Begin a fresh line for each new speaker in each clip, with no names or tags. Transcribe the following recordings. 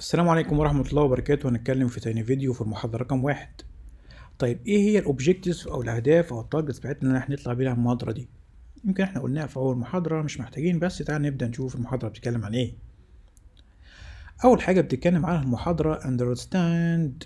السلام عليكم ورحمة الله وبركاته هنتكلم في تاني فيديو في المحاضرة رقم واحد طيب ايه هي الاوبجيكتيفز او الاهداف او التارجتس بتاعتنا اللي احنا نطلع بيها المحاضرة دي يمكن احنا قلناها في اول محاضرة مش محتاجين بس تعال نبدأ نشوف المحاضرة بتتكلم عن ايه اول حاجة بتتكلم عنها المحاضرة understand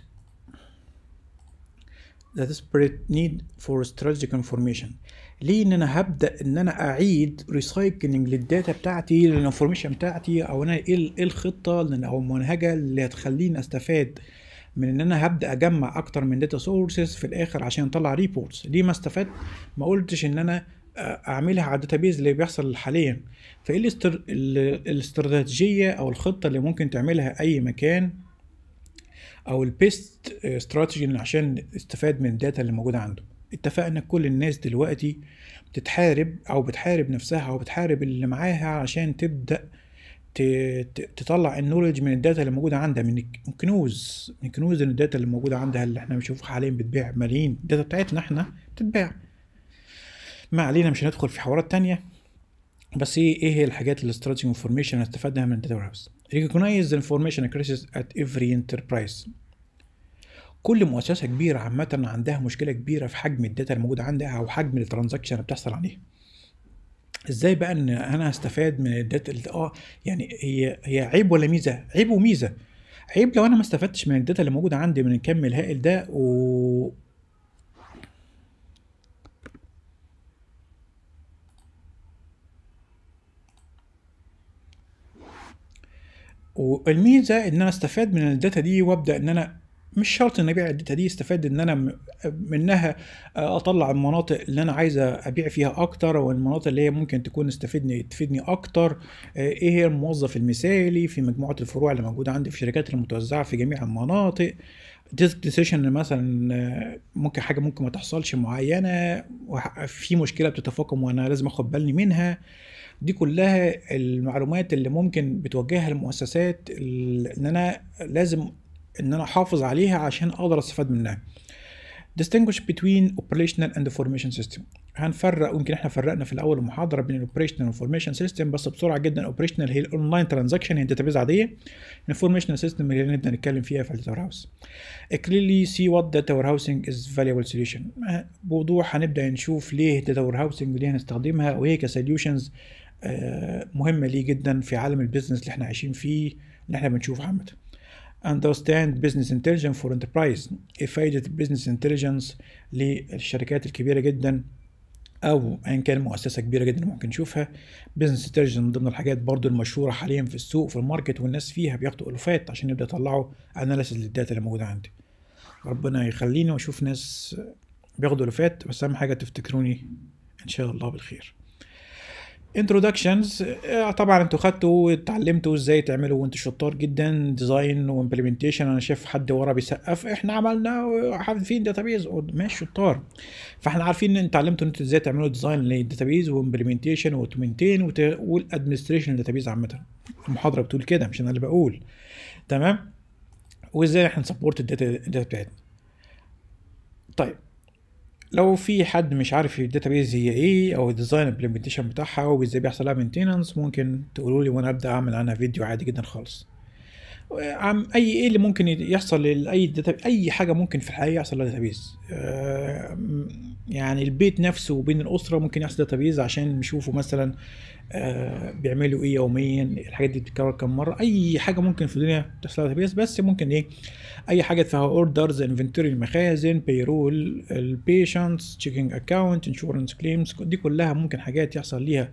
the desperate need for strategic information ليه ان انا هبدا ان انا اعيد ريسايكلينج للداتا بتاعتي للانفورميشن بتاعتي او انا ايه ايه الخطه او المنهجه اللي هتخليني استفاد من ان انا هبدا اجمع اكتر من داتا سورسز في الاخر عشان اطلع ريبورتس ليه ما استفدت ما قلتش ان انا اعملها على الداتابيز اللي بيحصل حاليا فايه الاستر... الاستراتيجيه او الخطه اللي ممكن تعملها اي مكان او البيست استراتيجي عشان استفاد من الداتا اللي موجوده عنده اتفقنا كل الناس دلوقتي بتتحارب او بتحارب نفسها او بتحارب اللي معاها عشان تبدا تطلع النولج من الداتا اللي موجوده عندها من كنوز من كنوز الداتا اللي موجوده عندها اللي احنا بنشوفها حاليا بتبيع ملايين الداتا بتاعتنا احنا بتتباع ما علينا مش هندخل في حوارات تانية بس ايه ايه هي الحاجات الاستراتيجي انفورميشن هنستفادها من الداتا هاوس recognize the information crisis at every enterprise كل مؤسسه كبيره عامه عندها مشكله كبيره في حجم الداتا الموجوده عندها او حجم الترانزاكشن اللي بتحصل عليها ازاي بقى ان انا هستفاد من الداتا اللي اه يعني هي هي عيب ولا ميزه عيب وميزه عيب لو انا ما استفدتش من الداتا اللي موجوده عندي من الكم الهائل ده و والميزه ان انا استفاد من الداتا دي وابدا ان انا مش شرط ان ابيع الداتا دي استفاد ان انا منها اطلع المناطق اللي انا عايز ابيع فيها اكتر او المناطق اللي هي ممكن تكون استفدني تفيدني اكتر ايه هي الموظف المثالي في مجموعه الفروع اللي موجوده عندي في الشركات المتوزعه في جميع المناطق ديسيشن مثلا ممكن حاجه ممكن ما تحصلش معينه في مشكله بتتفاقم وانا لازم اخد بالي منها دي كلها المعلومات اللي ممكن بتوجهها المؤسسات ان انا لازم ان انا احافظ عليها عشان اقدر استفاد منها distinguish between operational and information system هنفرق ويمكن احنا فرقنا في الاول المحاضره بين الاوبريشنال والانفورميشن سيستم بس بسرعه جدا الاوبريشنال هي الاونلاين ترانزاكشن هي داتابيز عاديه الانفورميشنال سيستم اللي نبدا نتكلم فيها في الداتا هاوس clearly see what data warehousing is valuable solution بوضوح هنبدا نشوف ليه data warehousing وليه هنستخدمها وهي كسوليوشنز مهمه ليه جدا في عالم البيزنس اللي احنا عايشين فيه اللي احنا بنشوفه عامه understand business intelligence for enterprise ايه فايدة business intelligence للشركات الكبيرة جدا او ايا كان مؤسسة كبيرة جدا ممكن نشوفها business intelligence من ضمن الحاجات برضو المشهورة حاليا في السوق في الماركت والناس فيها بياخدوا الوفات عشان يبدأ يطلعوا اناليسيس للداتا اللي موجودة عندي ربنا يخليني واشوف ناس بياخدوا الوفات بس اهم حاجة تفتكروني ان شاء الله بالخير انترودكشنز طبعا انتوا خدتوا اتعلمتوا ازاي تعملوا وانتوا شطار جدا ديزاين وامبلمنتيشن انا شايف حد ورا بيسقف احنا عملنا عارفين داتابيز ماشي شطار فاحنا عارفين ان اتعلمتوا انتوا ازاي تعملوا ديزاين للداتابيز وامبلمنتيشن وتمنتين والادمنستريشن للداتابيز عامه المحاضره بتقول كده مش انا اللي بقول تمام وازاي احنا نسبورت الداتا الداتا بتاعتنا طيب لو في حد مش عارف الداتابيز هي ايه او الديزاين امبلمنتيشن بتاعها وازاي بيحصل لها مينتيننس ممكن تقولوا لي وانا ابدا اعمل عنها فيديو عادي جدا خالص عم اي ايه اللي ممكن يحصل لاي داتا اي حاجه ممكن في الحياه يحصل لها داتابيز آه يعني البيت نفسه وبين الاسره ممكن يحصل داتابيز عشان نشوفوا مثلا آه بيعملوا ايه يوميا الحاجات دي بتتكرر كم مره اي حاجه ممكن في الدنيا تحصل لها داتابيز بس ممكن ايه اي حاجه فيها اوردرز انفنتوري المخازن بيرول البيشنتس تشيكينج اكاونت انشورنس كليمز دي كلها ممكن حاجات يحصل ليها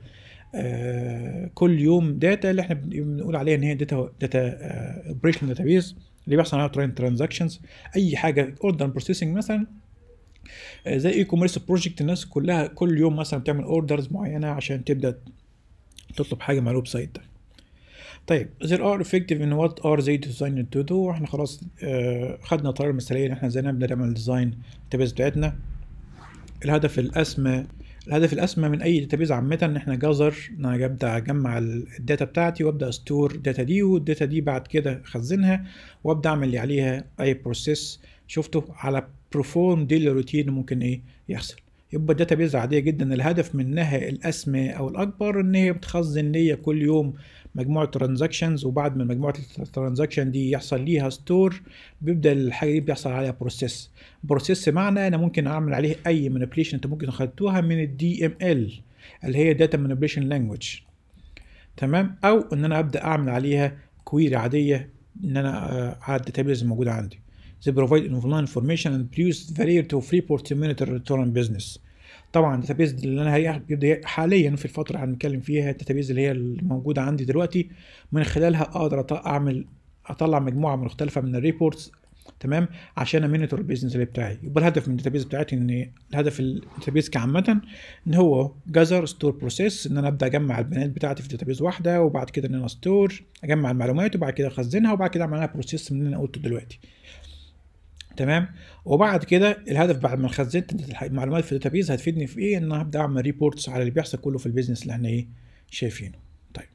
آه كل يوم داتا اللي احنا بنقول عليها ان هي داتا داتا اوبريشن داتابيز اللي بيحصل عليها ترانزاكشنز اي حاجه اوردر بروسيسنج مثلا آه زي اي كوميرس بروجكت الناس كلها كل يوم مثلا بتعمل اوردرز معينه عشان تبدا تطلب حاجه مع الويب سايت ده طيب there are effective in what are they designed to do احنا خلاص آه خدنا الطريقه المثاليه ان احنا ازاي نبدا نعمل ديزاين الداتابيز بتاعتنا الهدف الاسمى الهدف الاسمى من اي داتابيز عامه ان احنا جزر ان انا ابدا اجمع الداتا بتاعتي وابدا استور الداتا دي والداتا دي بعد كده اخزنها وابدا اعمل اللي عليها اي بروسيس شفته على بروفورم ديلي روتين ممكن ايه يحصل يبقى الداتابيز عاديه جدا الهدف منها الاسمى او الاكبر ان هي بتخزن ليا كل يوم مجموعه ترانزاكشنز وبعد ما مجموعه الترانزاكشن دي يحصل ليها ستور بيبدا الحاجه دي بيحصل عليها بروسيس بروسيس معنى انا ممكن اعمل عليه اي مانيبيوليشن انت ممكن خدتوها من الدي ام ال اللي هي داتا مانيبيوليشن لانجوج تمام او ان انا ابدا اعمل عليها كويري عاديه ان انا على الداتابيز الموجوده عندي they provide online information and produce variety of reports to monitor return on business طبعا الداتابيز اللي انا هي حاليا في الفتره اللي هنتكلم فيها الداتابيز اللي هي الموجوده عندي دلوقتي من خلالها اقدر اعمل اطلع مجموعه مختلفه من الريبورتس تمام عشان امينيتور البيزنس اللي بتاعي يبقى الهدف من الداتابيز بتاعتي ان الهدف الداتابيز كعامه ان هو جزر ستور بروسيس ان انا ابدا اجمع البيانات بتاعتي في داتابيز واحده وبعد كده ان انا ستور اجمع المعلومات وبعد كده اخزنها وبعد كده اعمل لها بروسيس من اللي انا قلته دلوقتي تمام وبعد كده الهدف بعد ما خزنت المعلومات في الداتابيز هتفيدني في ايه ان انا هبدا اعمل ريبورتس على اللي بيحصل كله في البيزنس اللي احنا ايه شايفينه طيب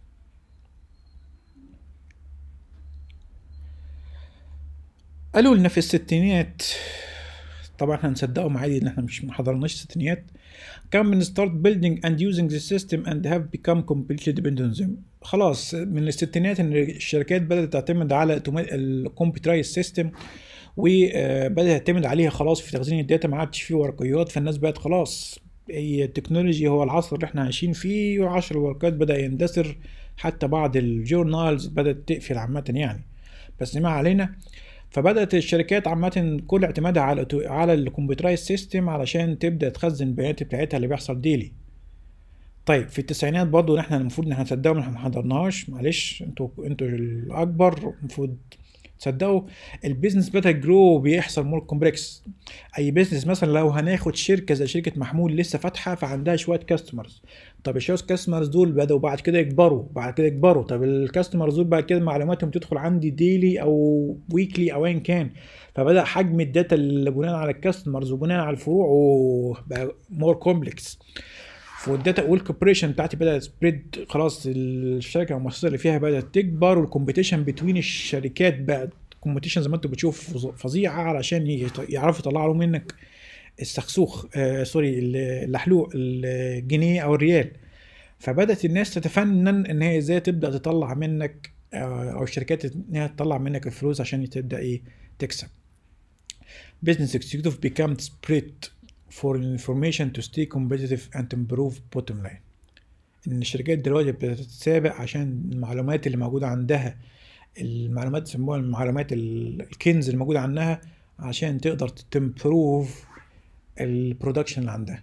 قالوا لنا في الستينات طبعا احنا هنصدقهم عادي ان احنا مش ما حضرناش الستينات كان من start building and using the system and have become completely dependent on them خلاص من الستينات ان الشركات بدات تعتمد على الكمبيوترايز سيستم وبدات تعتمد عليها خلاص في تخزين الداتا ما عادش فيه ورقيات فالناس بقت خلاص هي التكنولوجي هو العصر اللي احنا عايشين فيه وعصر الورقات بدا يندثر حتى بعض الجورنالز بدات تقفل عامه يعني بس ما علينا فبدات الشركات عامه كل اعتمادها على على الكمبيوترايز سيستم علشان تبدا تخزن البيانات بتاعتها اللي بيحصل ديلي طيب في التسعينات برضو احنا المفروض ان احنا نصدقوا ان احنا ما حضرناهاش معلش انتوا انتوا الاكبر المفروض تصدقوا البيزنس بدا جرو بيحصل مور كومبلكس اي بيزنس مثلا لو هناخد شركه زي شركه محمول لسه فاتحه فعندها شويه كاستمرز طب الشويه كاستمرز دول بداوا بعد كده يكبروا بعد كده يكبروا طب الكاستمرز دول بعد كده معلوماتهم تدخل عندي ديلي او ويكلي او ايا كان فبدا حجم الداتا اللي بناء على الكاستمرز وبناء على الفروع بقى مور كومبلكس والداتا والكوبريشن بتاعتي بدات سبريد خلاص الشركه المؤسسه اللي فيها بدات تكبر والكومبيتيشن بين الشركات بقت كومبيتيشن زي ما انتم بتشوفوا فظيعه علشان يعرفوا يطلعوا منك السخسوخ آه سوري اللحلوق الجنيه او الريال فبدات الناس تتفنن ان هي ازاي تبدا تطلع منك آه او الشركات انها تطلع منك الفلوس عشان تبدا ايه تكسب business executive become spread for information to stay competitive and improve bottom line ان الشركات دلوقتي بتتسابق عشان المعلومات اللي موجوده عندها المعلومات يسموها المعلومات الكنز اللي موجوده عندها عشان تقدر تمبروف البرودكشن اللي عندها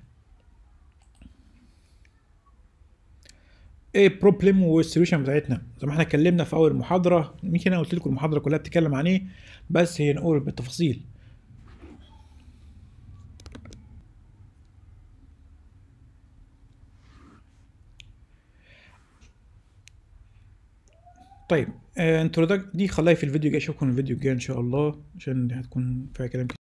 ايه بروبلم والسوليوشن بتاعتنا زي ما احنا اتكلمنا في اول محاضره يمكن انا قلت لكم المحاضره كلها بتتكلم عن ايه بس هي نقول بالتفاصيل طيب انتروداك دي خليها في الفيديو الجاي اشوفكم الفيديو الجاي ان شاء الله عشان هتكون فيها كلام كتير